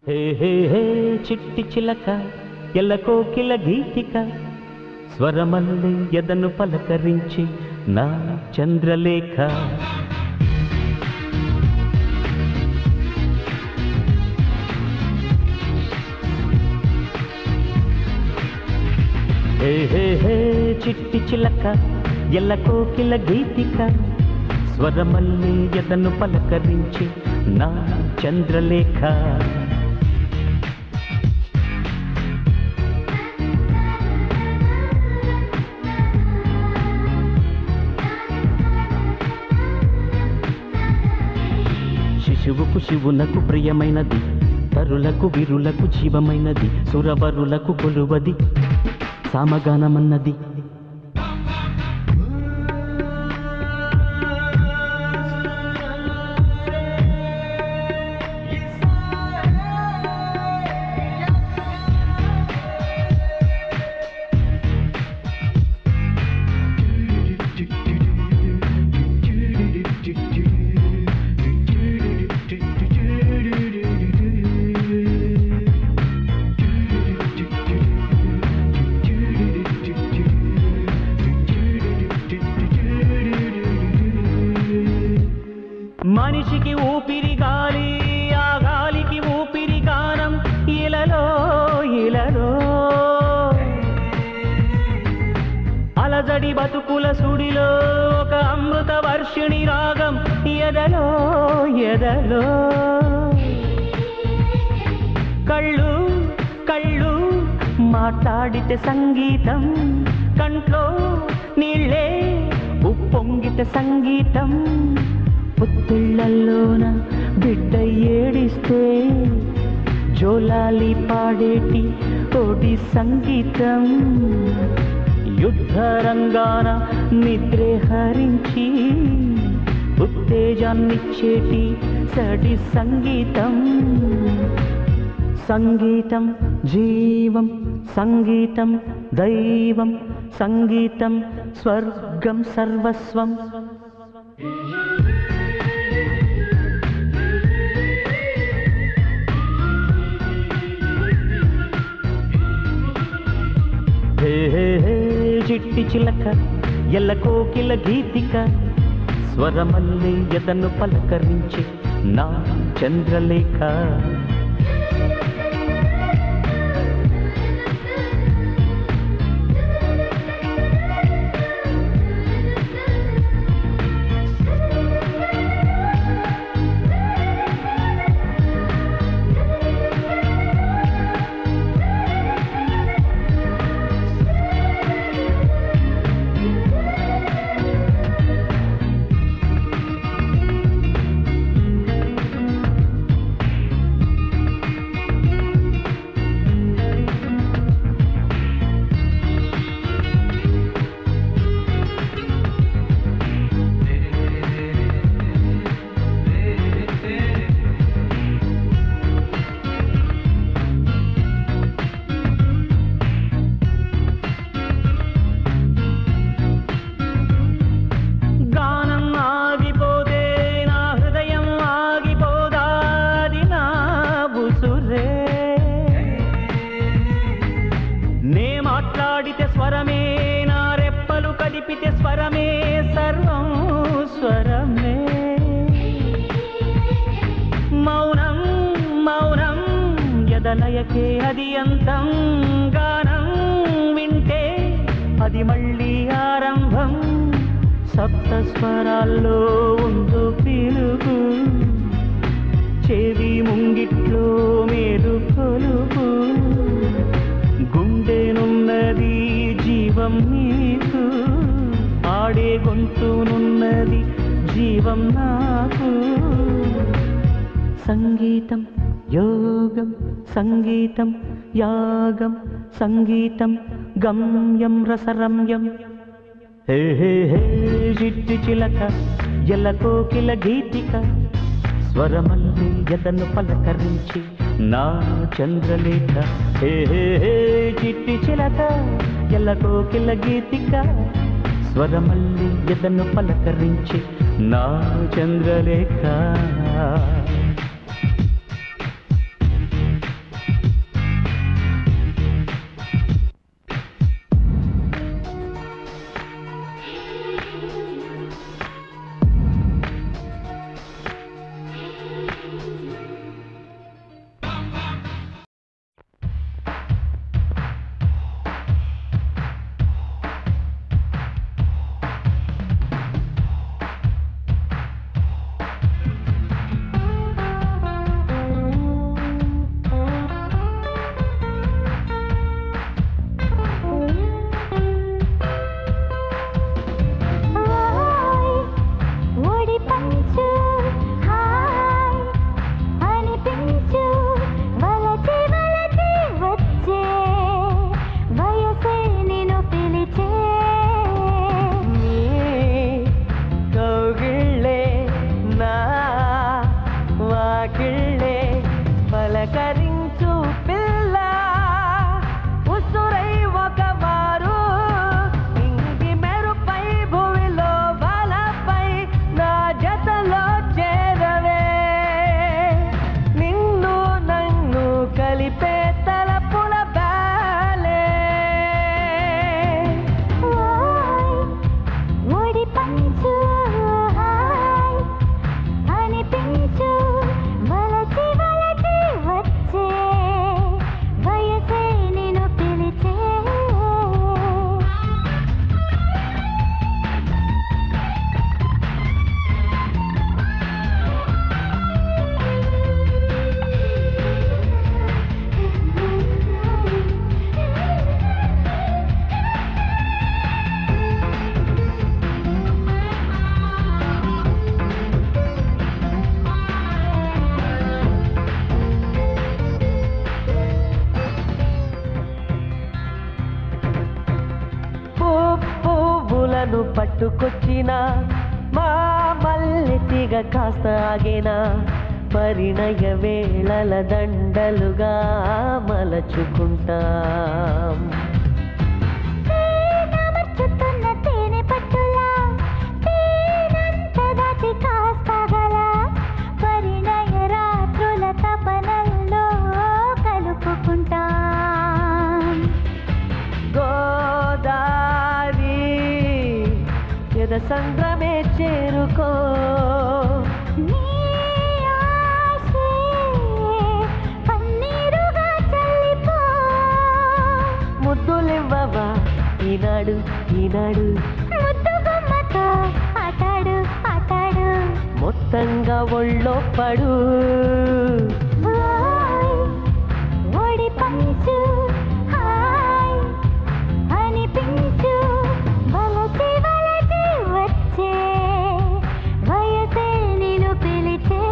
హే హే హే చిట్టి చిలక ఎల్ల కోకిల గీతిక స్వరమల్లి ఎదను పలకరించి నా చంద్రలేఖ హే హే హే చిట్టి చిలక ఎల్ల కోకిల గీతిక స్వరమల్లి ఎదను పలకరించి నా చంద్రలేఖ శిశువుకు శివునకు ప్రియమైనది తరులకు విరులకు జీవమైనది సురవరులకు కొలువది సామగానమన్నది మనిషికి ఊపిరి గాలి ఆ గాలికి ఊపిరి గానం ఇలలో ఇలలో అలజడి బతుకుల సుడిలో ఒక అమృత వర్షిణి రాగం ఎదలో ఎదలో కళ్ళు కళ్ళు మాట్లాడితే సంగీతం కంట్లో నీళ్ళే ఉప్పొంగితే సంగీతం పొత్తిళ్లలోన బిడ్డ ఏడిస్తే జోలాలి పాడేటి ఓడి సంగీతం యుద్ధ రంగాన నిద్రే హరించి ఉత్తేజాన్నిచ్చేటి సడి సంగీతం సంగీతం జీవం సంగీతం దైవం సంగీతం స్వర్గం సర్వస్వం హే హే హే చిట్టి చిలక ఎల్ల కోకిల గీతిక స్వరమల్లి ఎదను పలకరించి నా చంద్రలేఖ గానం ఆగిపోతే నా హృదయం ఆగిపోదాది నా బుసురే నే మాట్లాడితే స్వరమే నా రెప్పలు కదిపితే స్వరమే సర్వం స్వరమే మౌనం మౌనం ఎదలయకే అది అంతం గానం వింటే అది మళ్ళీ ఆరంభం సప్త స్వరాల్లో ఉందు పిలుపు చెవి ముంగిట్లో మేలు కొలుపు గుండెనున్నది జీవం నీకు ఆడే గొంతునున్నది జీవం నాకు సంగీతం యోగం సంగీతం యాగం సంగీతం గమ్యం రసరమ్యం హే హే హే చిట్టి చిలక ఎల్ల కోకిల గీతిక స్వరమల్లి ఎదను పలకరించి నా చంద్రలేఖ హే హే హే చిట్టి చిలక ఎల్ల కోకిల గీతిక స్వరమల్లి ఎదను పలకరించి నా చంద్రలేఖ పూలను పట్టుకొచ్చిన మా మల్లె తీగ కాస్త ఆగేనా పరిణయ వేళల దండలుగా మలచుకుంటాం తేనమర్చుతున్న తేనె పట్టులా తేనంత దాటి కాస్తాగల పరిణయ రాత్రుల తపనల్లో కలుపుకుంటాం గోదారి ఎద సంద్రమే చేరుకో నీ ఆశే పన్నీరుగా చల్లిపో ముద్దులివ్వవా ఈనాడు ఈనాడు ముద్దు బొమ్మతో ఆటాడు ఆటాడు మొత్తంగా ఒళ్ళో పడు ఓయ్ ఓడి పంచు హాయ్ అనిపించు వలచి వలచి వచ్చే వయసే నిన్ను పిలిచే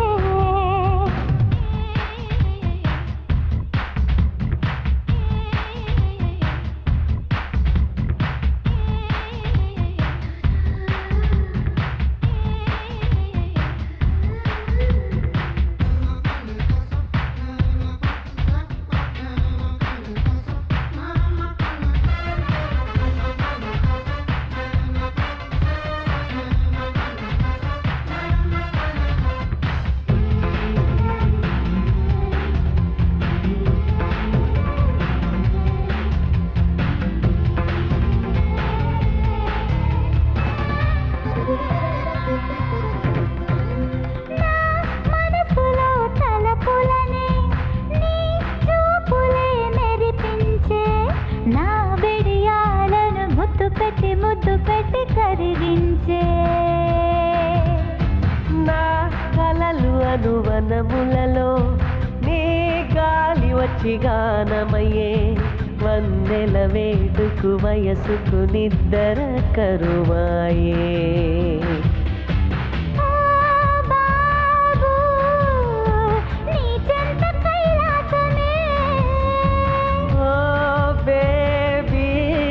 నా మనసులో తలపులనే నీ చూపులే మెరిపించే నా బిడియాలను ముద్దు పెట్టి ముద్దు పెట్టి కరిగించే నా కలలు అనువనములలో నీ గాలి వచ్చి గానమయ్యే వందెల వేటుకు వయసుకు నిద్దర కరువాయే ఓ బాబు నీ చెంత కైలాసమే ఓ బేబీ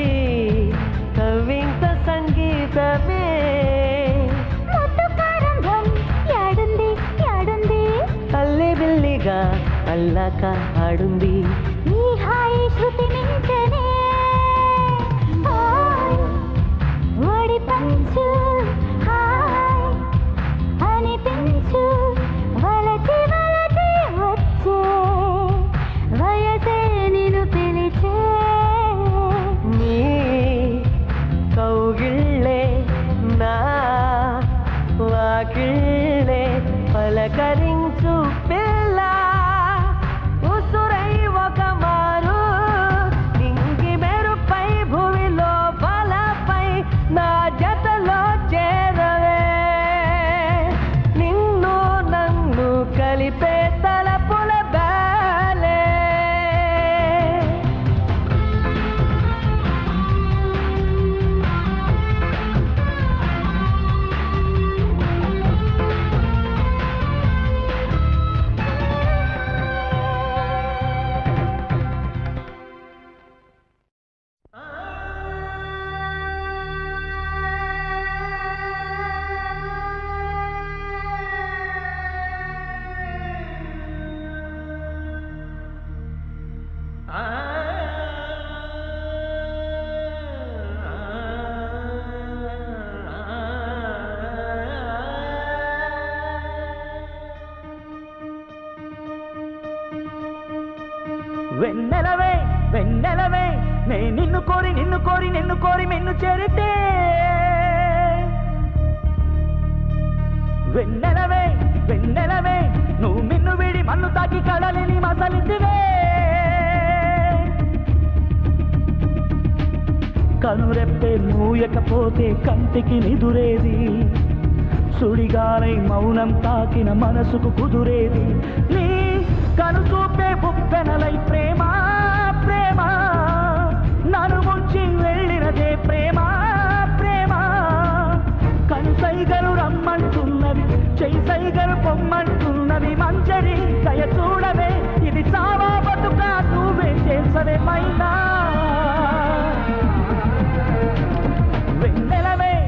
కవింత సంగీతమే ముద్దు ప్రారంభం యాడుంది యాడుంది తల్లి బిల్లిగా అల్లాక ఆడుంది ఈ హాయి శృతి మించనే ఓయ్ ఓడి పంచు హాయ్ అనిపించు వలచి వలచి వచ్చే వయసే నిన్ను పిలిచే నీ కౌగిళ్ళే నా వాకిళ్ళే పలకరించు పిల్ల ఉసురై ఒక మారు నింగి మెరుపై భూమిలో బలపై నా జతలో చేరవే నిన్ను నన్ను కలిపే తలపుల బాలే వెన్నెలవే వెన్నెలవే నే నిన్ను కోరి నిన్ను కోరి నిన్ను కోరి నిన్ను చేరితే వెన్నెలవే వెన్నెలవే నువ్వు మిన్ను వీడి మన్ను తాకి కడలిని మసలిందివే కనురెప్పే మూయకపోతే కంటికి నిదురేది సుడిగాలై మౌనం తాకిన మనసుకు కుదురేది నీ కనుచూపే బుప్పెనలై ప్రేమ ప్రేమ నన్ను ముంచి వెళ్ళినదే ప్రేమ ప్రేమ కనుసైగలు రమ్మంటున్నది చెయ్యి సైగలు పొమ్మంటున్నది మంచరి దయ చూడవే ఇది చావా బతుక నువ్వే చేసవే మైనా వెన్నెలవే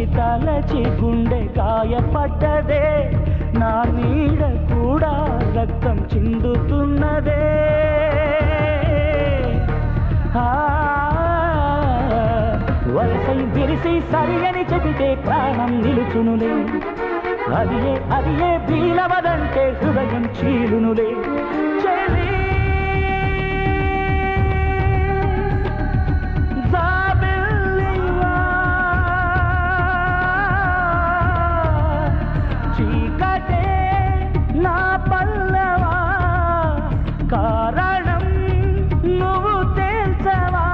తలచి గుండె గాయపడ్డదే నా నీడ కూడా రక్తం చిందుతున్నదే ఆ, వలసై విరిసి సరి అని చెబితే ప్రాణం నిలుచునులే అది ఏ అది ఏ బీలవదంటే హృదయం చీలునులే చెలి జాబిల్లివా, చీకటే నా పల్లవా కారణం నువ్వు తేల్చవా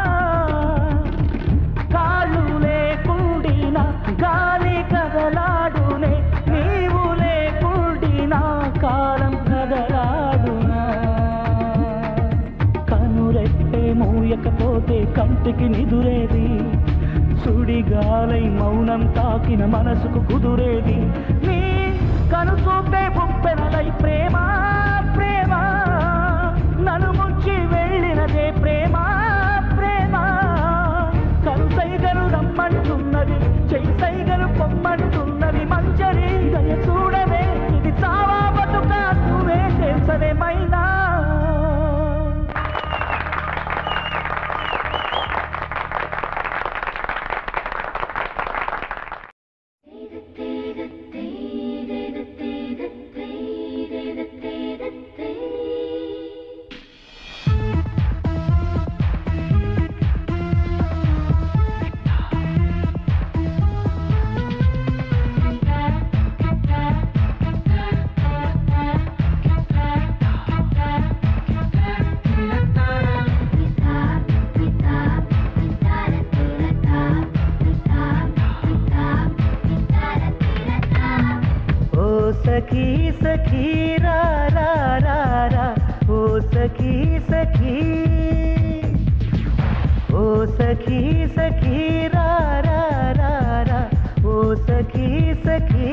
కాళ్ళు లేకుండిన గాలి కదలాడునే నీవు లేకుండిన కాలం కదలాడునా కనురెట్టే మూయకపోతే కంటికి నిదురేది సుడిగాలై మౌనం తాకిన మనసుకు కుదురేది నీ కనుచూపే బుప్పెనలై ప్రేమ ప్రేమ నన్ను ముంచి వెళ్ళినదే ప్రేమ ప్రేమ కనుసైగలు రమ్మంటున్నది చెయ్యి సైగలు పొమ్మంటున్నది మంచరి దయ చూడవే ఇది చావా బతుక నువ్వే తెలుసవేమైనా ఓ సఖీ సఖీ రా రా రా రా ఓ సఖీ సఖీ ఓ సఖీ సఖీ రా రా రా రా ఓ సఖీ సఖీ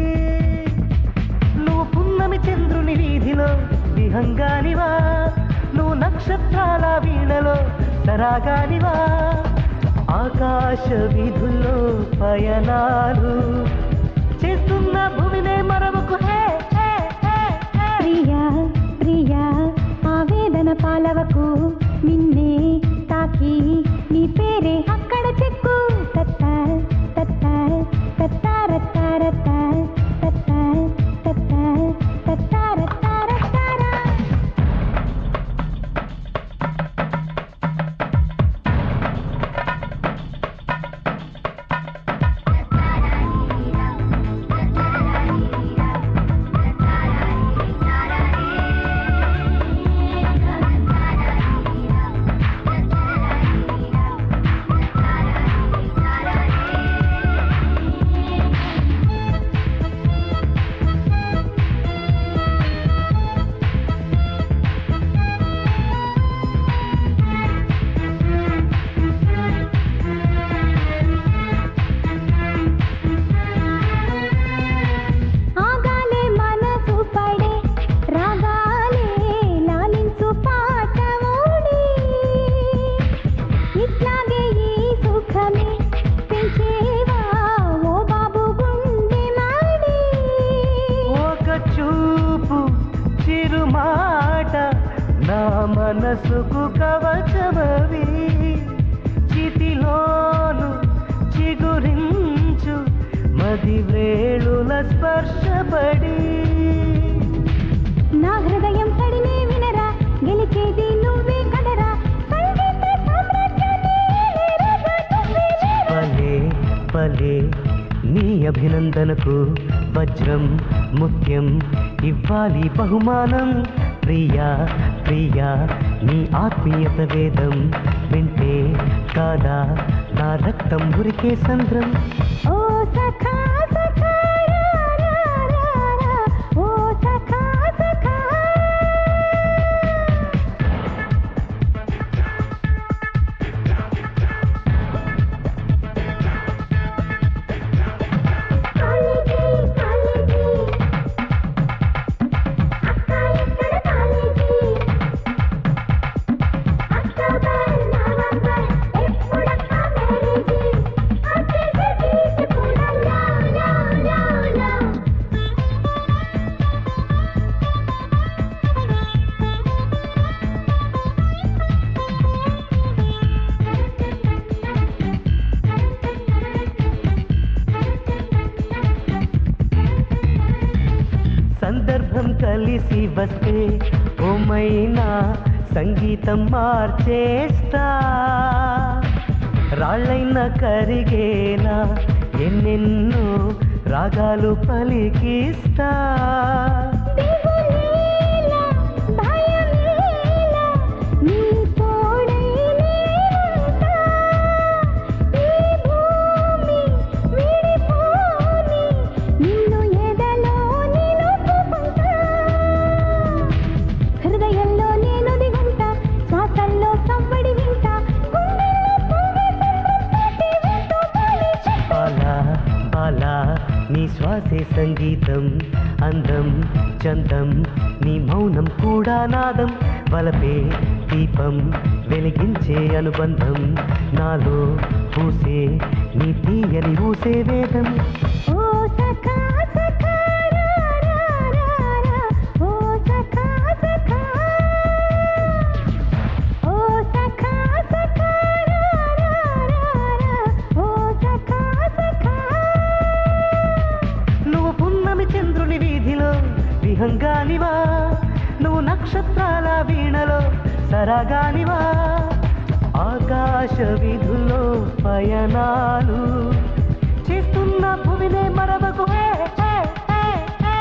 నువ్వు పున్నమి చంద్రుని వీధిలో విహంగానివా నువ్వు నక్షత్రాల వీణలో సరాగానివా ఆకాశ వీధుల్లో పయనాలు చేస్తున్న భూమినే మరవకు హే హే హే హే ప్రియా ప్రియా ఆవేదన పాలవకు నిన్నే తాకి నీ పేరే అక్కడ చెక్కు తత్త తత్త తత్తారత్తారత్త తత్త తత్త తత్తారత్తారత్తారా ఆగాలే మనసు పడే రాగాలే లాలించు పాట ఓడి ఇట్లాగే ఈ సుఖమే పెంచేవా ఓ బాబు గుండె మాడి ఒక చూపు చిరుమాట నా మనసుకు కవచమవి చితిలోను చిగురించు మది వేళుల స్పర్శపడి నా హృదయం తడినే వినరా గెలిచేది నువ్వే కదరా సంగీత సామ్రాజ్యాన్ని ఏలేరా నువ్వే లేరా. పలే పలే నీ అభినందనకు వజ్రం ముత్యం ఇవ్వాలి బహుమానం ప్రియా ప్రియా నీ ఆత్మీయత వేదం వింటే కాదా నా రక్తం ఉరికే సంద్రం ఓ సఖా సఖా రా రా రా రా ఓ సఖా సఖా కాలేజీ కాలేజీ అక్క ఎక్కడ కాలేజీ అక్టోబర్ నవంబర్ ఎప్పుడక్క మ్యారేజీ అక్కేసి తీసుకు కలిసి వస్తే ఓమైనా సంగీతం మార్చేస్తా రాళ్ళైన కరిగేలా ఎన్నెన్నో రాగాలు పలికిస్తా దిగులేలా భయమేలా నీ తోడై నేనుంటా ఈ భూమి విడిపోని నిన్ను ఎదలో నిలుపుకుంటా హృదయంలో నేను దిగుంటా శ్వాసల్లో సవ్వడి వింటా గుండెల్లో పొంగే సంద్రం తోటి వింటూ పోనీ అలా అలా నీ శ్వాసే సంగీతం అందం చందం నీ మౌనం కూడా నాదం వలపే దీపం వెలిగించే అనుబంధం నాలో పూసే నీ తీయని ఊసే వేదం ఓ సఖా సఖా రా రా రా రా ఓ సఖా సఖా ఓ సఖా సఖా రా రా రా రా ఓ సఖా సఖా నువ్వు పున్నమి చంద్రుని వీధిలో విహంగానివా నువ్వు నక్షత్రాల వీణలో సరగానివా ఆకాశ విధులో పయనాలు చేస్తున్న భూమినే మరవకు హే, హే, హే, హే.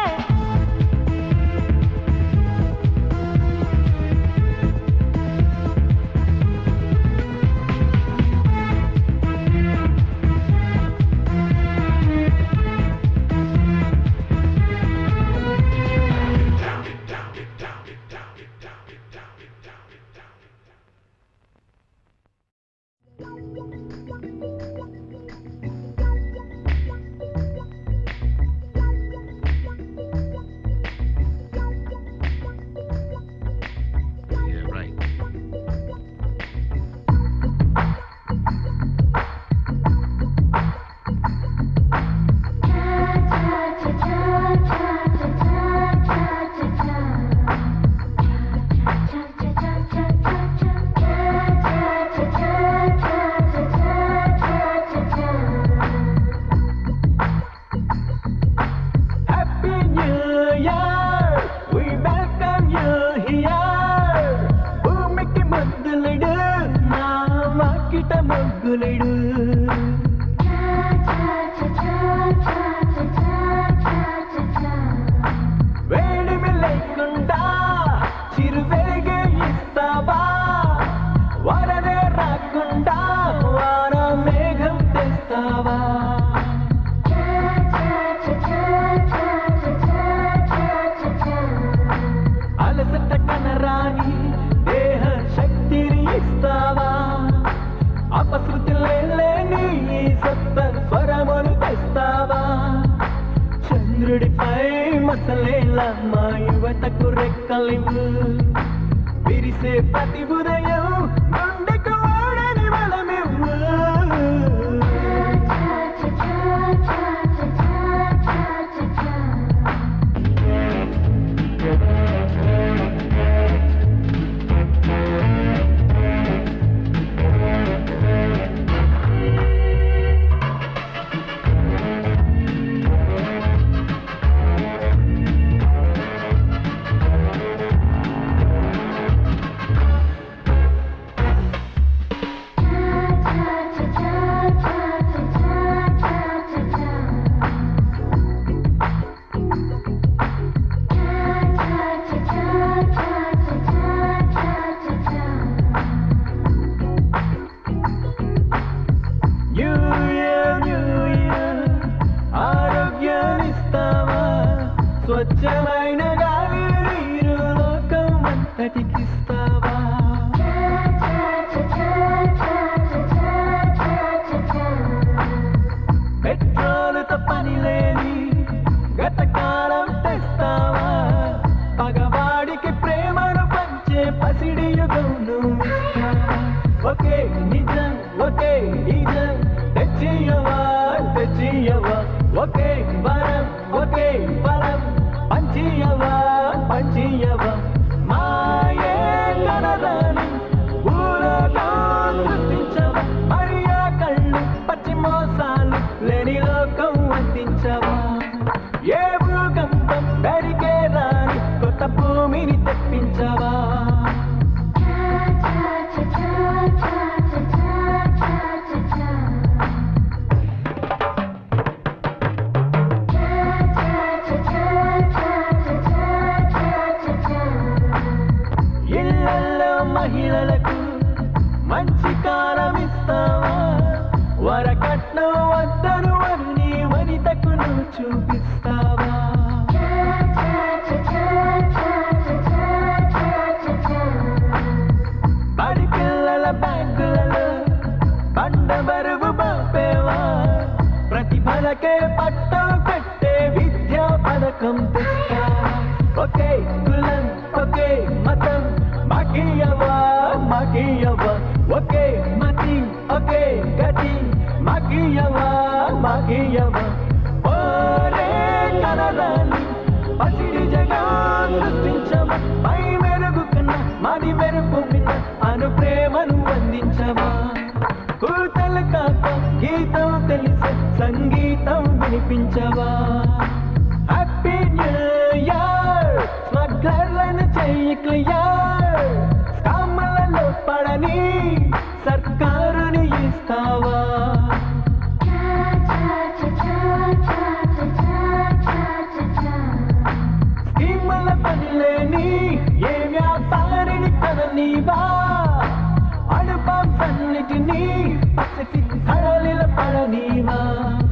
Yeah, right. Happy New Year! We welcome you here. భూమికి ముద్దులుడు నా వాకిట ముగ్గులుడు వేడిమి లేకుండా చిరు వెలుగు ఇస్తావా వరదే రాకుండా వాన మేఘం తెస్తావా అలసట కనరాని దేహ శక్తిని ఇస్తావా అపశృతి లేని ఈ సత్త స్వరములు తెస్తావా చంద్రుడిపై మసలేలా మా యువతకు రెక్కలివు విరిసే ప్రతి ఉదయం గుండెకు వాడని బలమివ్వు న్యూ ఇయర్ న్యూ ఇయర్ ఆరోగ్యాన్నిస్తావా స్వచ్ఛమైన గాలి నీరు లోకం అంతటికిస్తావా పెట్రోలుతో పని లేని గత కాలం తెస్తావా పగవాడికి ప్రేమను పంచే పసిడి యుగం నువ్వు ఇస్తావా ఒకే నిజం ఒకే నిజం తెచ్చియవా తెచ్చియవా ఒకే వరం ఒకే ఫలం పంచియవా పంచియవా మాయే కనరాని ఊరగా సృష్టించవా మరి ఆ కళ్ళు పచ్చి మోసాలు లేని లోకం అందించవా ఏ భూకంపం పెరిగే రాని కొత్త మహిళలకు మంచి కాలం ఇస్తావా వరకట్నం వద్దను అన్ని వనితకు నువ్వు చూపిస్తావా బడి పిల్లల బ్యాంకులలో బండ బరువు బాపేవా ప్రతిభలకే పట్టం పెట్టే విద్యా పథకం తెస్తావా ఒకే కులం ఒకే మతం మాకియవా మాకియవా ఒకే మతి ఒకే గతి మాకియవా మాకియవా ఓరే కలరాలి పసిడి జగా సృష్టించవా పై మెరుగు కన్నా మాది మెరుపు మిన్న అను ప్రేమను అందించవా కూతలు కాక గీతం తెలిసే సంగీతం వినిపించవా హ్యాపీ న్యూ ఇయర్ స్మగ్లర్లను చెయ్యి క్లియర్ స్కామలలో పడని సర్కారుని ఇస్తావా స్కీముల పని లేని ఏ వ్యాపారిని కదలీవా అడుపాన్నిటినీ పసిఫిక్ కడలిల పడనీవా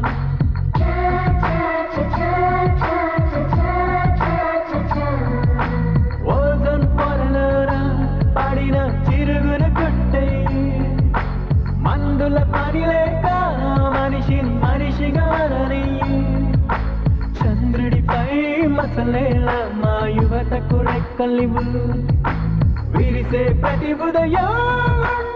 ఓజన్ పొరలోరా పడిన చిరుగును కొట్టేయి మందుల పని లేక మనిషి మనిషిగా మారనయ్యి. చంద్రుడిపై మసలేలా మా యువతకు రెక్కలివు విరిసే ప్రతి ఉదయం